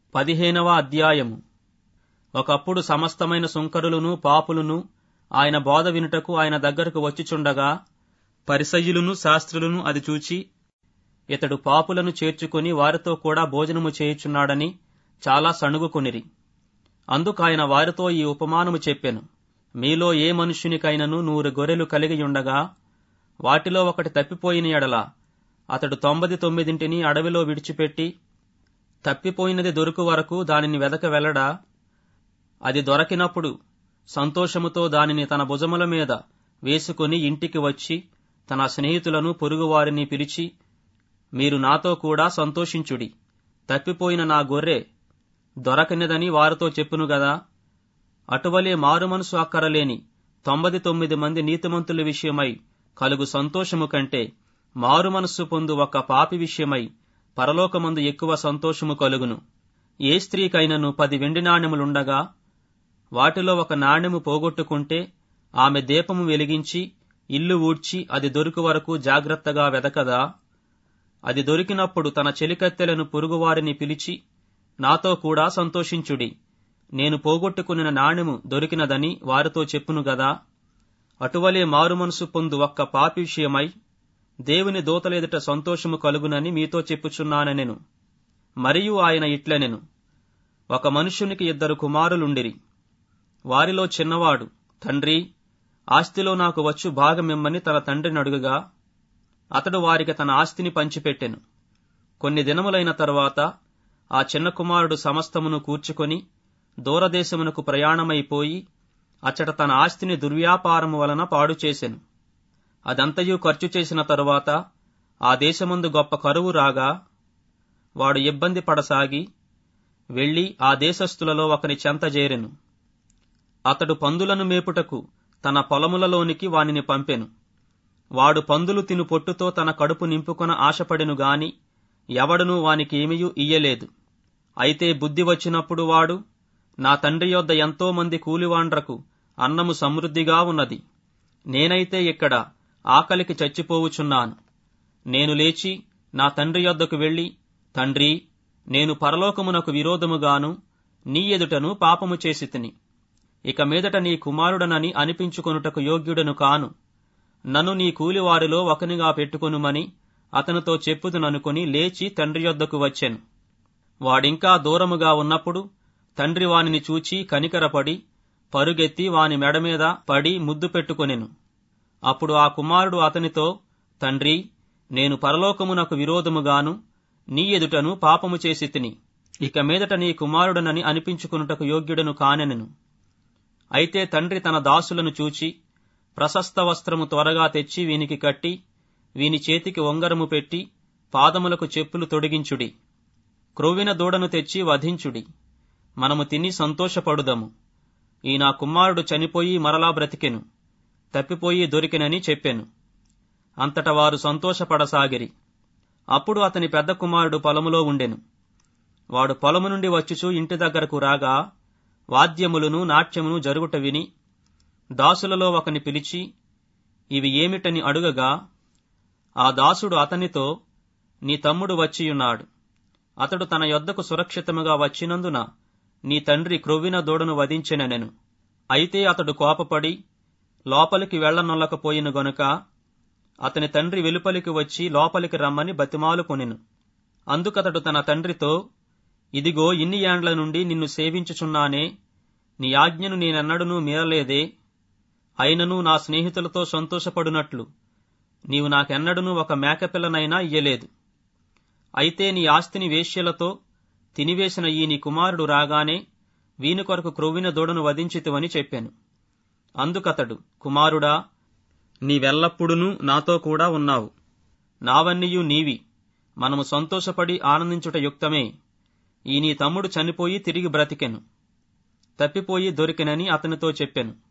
పదిహేనవ అధ్యాయము ఒకప్పుడు సమస్తమైన సుంకరులను పాపులను ఆయన బోధ వినుటకు ఆయన దగ్గరకు వచ్చిచుండగా పరిసయ్యులను శాస్త్రులను అది చూచి ఇతడు పాపులను చేర్చుకుని వారితో కూడా భోజనము చేయుచున్నాడని చాలా సణుగుకొనిరి అందుకాయన వారితో ఈ ఉపమానము చెప్పెను మీలో ఏ మనుష్యునికైనను నూరు గొర్రెలు కలిగి ఉండగా వాటిలో ఒకటి తప్పిపోయిన ఎడల అతడు తొంభది తొమ్మిదింటిని అడవిలో విడిచిపెట్టి తప్పిపోయినది దొరుకు వరకు దానిని వెదక వెళ్ళడా అది దొరకినప్పుడు సంతోషముతో దానిని తన భుజముల మీద వేసుకుని ఇంటికి వచ్చి తన స్నేహితులను పొరుగువారిని పిలిచి మీరు నాతో కూడా సంతోషించుడి తప్పిపోయిన నా గొర్రె దొరకనిదని వారితో చెప్పును గదా అటువలే మారుమనసు అక్కరలేని తొంభది తొమ్మిది మంది నీతిమంతుల విషయమై కలుగు సంతోషము కంటే మారుమనస్సు పొందు ఒక పాపి విషయమై పరలోకమందు ఎక్కువ సంతోషము కలుగును ఏ స్త్రీకైనను పది వెండి నాణెములుండగా వాటిలో ఒక నాణెము పోగొట్టుకుంటే ఆమె దీపము వెలిగించి ఇల్లు ఊడ్చి అది దొరికి వరకు జాగ్రత్తగా వెదకదా అది దొరికినప్పుడు తన చెలికత్తెలను పొరుగువారిని పిలిచి నాతో కూడా సంతోషించుడి నేను పోగొట్టుకున్న నాణెము దొరికినదని వారితో చెప్పును గదా అటువలే మారుమనసు పొందు ఒక్క పాపి విషయమై దేవుని దూతలెదుట సంతోషము కలుగునని మీతో చెప్పుచున్నానెను మరియు ఆయన ఇట్లనెను ఒక మనుష్యునికి ఇద్దరు కుమారులుండిరి వారిలో చిన్నవాడు తండ్రి ఆస్తిలో నాకు వచ్చు భాగమిమ్మని తన తండ్రిని అడుగగా అతడు వారికి తన ఆస్తిని పంచిపెట్టెను కొన్ని దినములైన తరువాత ఆ చిన్న కుమారుడు సమస్తమును కూర్చుకొని దూరదేశమునకు ప్రయాణమైపోయి అచ్చట తన ఆస్తిని దుర్వ్యాపారము వలన పాడు చేసెను అదంతయు ఖర్చు చేసిన తరువాత ఆ దేశమందు గొప్ప కరువు రాగా వాడు ఇబ్బంది పడసాగి వెళ్లి ఆ దేశస్థులలో ఒకని చెంత చేరెను అతడు పందులను మేపుటకు తన పొలములలోనికి వానిని పంపెను వాడు పందులు తిను పొట్టుతో తన కడుపు నింపుకొన ఆశపడెను గాని ఎవడనూ వానికి ఏమియూ ఇయ్యలేదు అయితే బుద్ధి వచ్చినప్పుడు వాడు నా తండ్రి యొద్ద ఎంతో మంది కూలివాండ్రకు అన్నము సమృద్ధిగా ఉన్నది నేనైతే ఇక్కడ ఆకలికి చచ్చిపోవుచున్నాను నేను లేచి నా తండ్రి యొద్దకు వెళ్లి తండ్రి నేను పరలోకమునకు విరోధముగాను నీ ఎదుటను పాపము చేసి తిని ఇక మీదట నీ కుమారుడనని అనిపించుకొనుటకు యోగ్యుడను కాను నన్ను నీ కూలివారిలో ఒకనిగా పెట్టుకొనుమని అతనితో చెప్పుదుననుకుని లేచి తండ్రి యొద్దకు వచ్చెను వాడింకా దూరముగా ఉన్నప్పుడు తండ్రి వానిని చూచి కనికరపడి పరుగెత్తి వాని మెడమీద పడి ముద్దు పెట్టుకొనెను అప్పుడు ఆ కుమారుడు అతనితో తండ్రి నేను పరలోకమునకు విరోధముగాను నీ ఎదుటను పాపము చేసి తిని ఇక మీదట నీ కుమారుడనని అనిపించుకున్నటకు యోగ్యుడను కానెనెను అయితే తండ్రి తన దాసులను చూచి ప్రశస్త వస్త్రము త్వరగా తెచ్చి వీనికి కట్టి వీని చేతికి ఉంగరము పెట్టి పాదములకు చెప్పులు తొడిగించుడి క్రొవ్విన దూడను తెచ్చి వధించుడి మనము తిని సంతోషపడుదము ఈ నా కుమారుడు చనిపోయి మరలా బ్రతికెను తప్పిపోయి దొరికెనని చెప్పెను అంతట వారు సంతోషపడసాగిరి అప్పుడు అతని పెద్ద కుమారుడు పొలములో ఉండెను వాడు పొలము నుండి వచ్చుచు ఇంటి దగ్గరకు రాగా వాద్యములను నాట్యమును జరుగుట విని దాసులలో ఒకని పిలిచి ఇవి ఏమిటని అడుగగా ఆ దాసుడు అతనితో నీ తమ్ముడు వచ్చియున్నాడు అతడు తన యొద్దకు సురక్షితముగా వచ్చినందున నీ తండ్రి క్రొవ్విన దూడను వధించెనెను అయితే అతడు కోపపడి లోపలికి వెళ్లనొల్లకపోయిన గనుక అతని తండ్రి వెలుపలికి వచ్చి లోపలికి రమ్మని బతిమాలు కొనెను అందుకతడు తన తండ్రితో ఇదిగో ఇన్ని ఏండ్ల నుండి నిన్ను సేవించుచున్నానే నీ ఆజ్ఞను నేనెన్నడూ మీరలేదే అయినను నా స్నేహితులతో సంతోషపడునట్లు నీవు నాకెన్నడూ ఒక మేకపిల్లనైనా ఇయ్యలేదు అయితే నీ ఆస్తిని వేశ్యలతో తినివేసిన ఈ నీ కుమారుడు రాగానే వీని కొరకు క్రొవ్విన దూడను వధించితివని చెప్పాను అందుకతడు కుమారుడా నీవెల్లప్పుడునూ నాతో కూడా ఉన్నావు నావన్నీయు నీవి మనము సంతోషపడి ఆనందించుట యుక్తమే ఈ నీ తమ్ముడు చనిపోయి తిరిగి బ్రతికెను తప్పిపోయి దొరికెనని అతనితో చెప్పెను